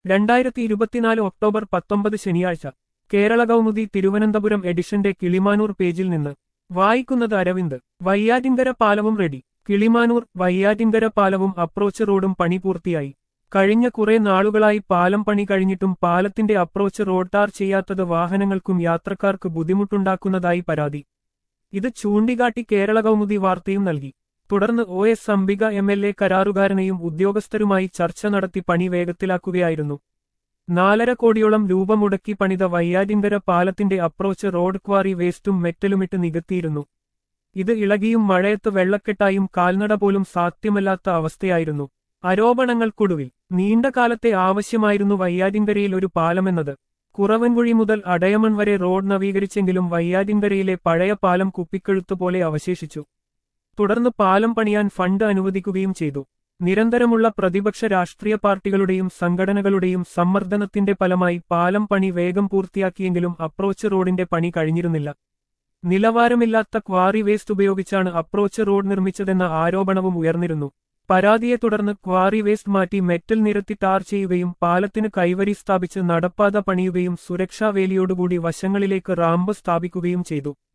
രണ്ടായിരത്തി ഇരുപത്തിനാല് ഒക്ടോബർ പത്തൊമ്പത് ശനിയാഴ്ച കേരള കൗമുദി തിരുവനന്തപുരം എഡിഷന്റെ കിളിമാനൂർ പേജിൽ നിന്ന് വായിക്കുന്നത് അരവിന്ദ് വയ്യാറ്റിങ്കര പാലവും റെഡി കിളിമാനൂർ വയ്യാറ്റിങ്കര പാലവും അപ്രോച്ച് റോഡും പണി പൂർത്തിയായി കഴിഞ്ഞ കുറെ നാളുകളായി പാലം പണി കഴിഞ്ഞിട്ടും പാലത്തിന്റെ അപ്രോച്ച് റോഡ് ടാർ ചെയ്യാത്തത് വാഹനങ്ങൾക്കും യാത്രക്കാർക്ക് ബുദ്ധിമുട്ടുണ്ടാക്കുന്നതായി പരാതി ഇത് ചൂണ്ടിക്കാട്ടി കേരള കൗമുദി വാർത്തയും നൽകി തുടർന്ന് O S Ambika M L A കരാറുകാരനെയും ഉദ്യോഗസ്ഥരുമായി ചർച്ച നടത്തി പണി വേഗത്തിലാക്കുകയായിരുന്നു നാലര കോടിയോളം രൂപ മുടക്കി പണിത വയ്യാറ്റിങ്കര പാലത്തിന്റെ അപ്രോച്ച് റോഡ് ക്വാറി വേസ്റ്റും മെറ്റലുമിട്ട് നികത്തിയിരുന്നു ഇത് ഇളകിയും മഴയത്ത് വെള്ളക്കെട്ടായും കാൽനട പോലും സാധ്യമല്ലാത്ത അവസ്ഥയായിരുന്നു ആരോപണങ്ങൾക്കൊടുവിൽ നീണ്ട കാലത്തെ ആവശ്യമായിരുന്നു വയ്യാറ്റിങ്കരയിൽ ഒരു പാലമെന്നത് കുറവൻകുഴി മുതൽ അടയമൺ വരെ റോഡ് നവീകരിച്ചെങ്കിലും വയ്യാറ്റിങ്കരയിലെ പഴയ പാലം കുപ്പിക്കഴുത്തുപോലെ അവശേഷിച്ചു തുടർന്ന് പാലം പണിയാൻ ഫണ്ട് അനുവദിക്കുകയും ചെയ്തു നിരന്തരമുള്ള പ്രതിപക്ഷ രാഷ്ട്രീയ പാർട്ടികളുടെയും സംഘടനകളുടെയും സമ്മർദ്ദനത്തിന്റെ ഫലമായി പാലം പണി വേഗം പൂർത്തിയാക്കിയെങ്കിലും അപ്രോച്ച് റോഡിന്റെ പണി കഴിഞ്ഞിരുന്നില്ല നിലവാരമില്ലാത്ത ക്വാറി വേസ്റ്റ് ഉപയോഗിച്ചാണ് അപ്രോച്ച് റോഡ് നിർമ്മിച്ചതെന്ന ആരോപണവും ഉയർന്നിരുന്നു പരാതിയെ തുടർന്ന് ക്വാറി വേസ്റ്റ് മാറ്റി മെറ്റൽ നിരത്തി ടാർ ചെയ്യുകയും പാലത്തിന് കൈവരി സ്ഥാപിച്ച് നടപ്പാത പണിയുകയും സുരക്ഷാ വേലിയോടുകൂടി വശങ്ങളിലേക്ക് റാമ്പ് സ്ഥാപിക്കുകയും ചെയ്തു